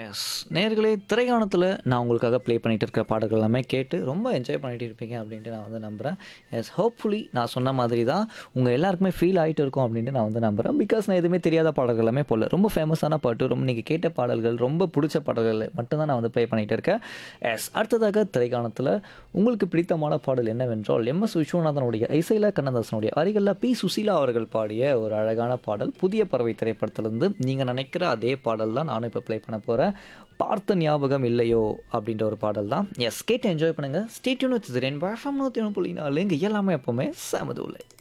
S நேர்களே திரையாணத்தில் நான் உங்களுக்காக ப்ளே பண்ணிட்டு இருக்க பாடல்கள் எல்லாமே கேட்டு ரொம்ப என்ஜாய் பண்ணிட்டு இருப்பீங்க அப்படின்ட்டு நான் வந்து நம்புகிறேன் எஸ் ஹோப்ஃபுல்லி நான் சொன்ன மாதிரி தான் உங்கள் எல்லாருக்குமே ஃபீல் ஆகிட்டு இருக்கும் அப்படின்ட்டு நான் வந்து நம்புகிறேன் பிகாஸ் நான் எதுவுமே தெரியாத பாடல்கள் எல்லாமே போடல ரொம்ப ஃபேமஸான பாட்டு ரொம்ப நீங்கள் கேட்ட பாடல்கள் ரொம்ப பிடிச்ச பாடல்கள் மட்டும்தான் நான் வந்து ப்ளே பண்ணிட்டு இருக்கேன் எஸ் அடுத்ததாக திரைக்காணத்தில் உங்களுக்கு பிடித்தமான பாடல் என்னவென்றால் எம் எஸ் விஸ்வநாதனுடைய இசையில கண்ணதாசனுடைய அருகில் பி சுசீலா அவர்கள் பாடிய ஒரு அழகான பாடல் புதிய பறவை திரைப்படத்திலிருந்து நீங்கள் நினைக்கிற அதே பாடல் தான் நானும் இப்போ ப்ளே பண்ண போகிறேன் பார்த்த ஞாபகம் இல்லையோ அப்படின்ற ஒரு பாடல் தான் எஸ் கேட்டு என்ஜாய் பண்ணுங்கள் ஸ்டேட்யூன் வச்சு ரெண்டு நூற்றி ஒன்று புள்ளி நாலு இங்கே எல்லாமே எப்போவுமே சமதுலை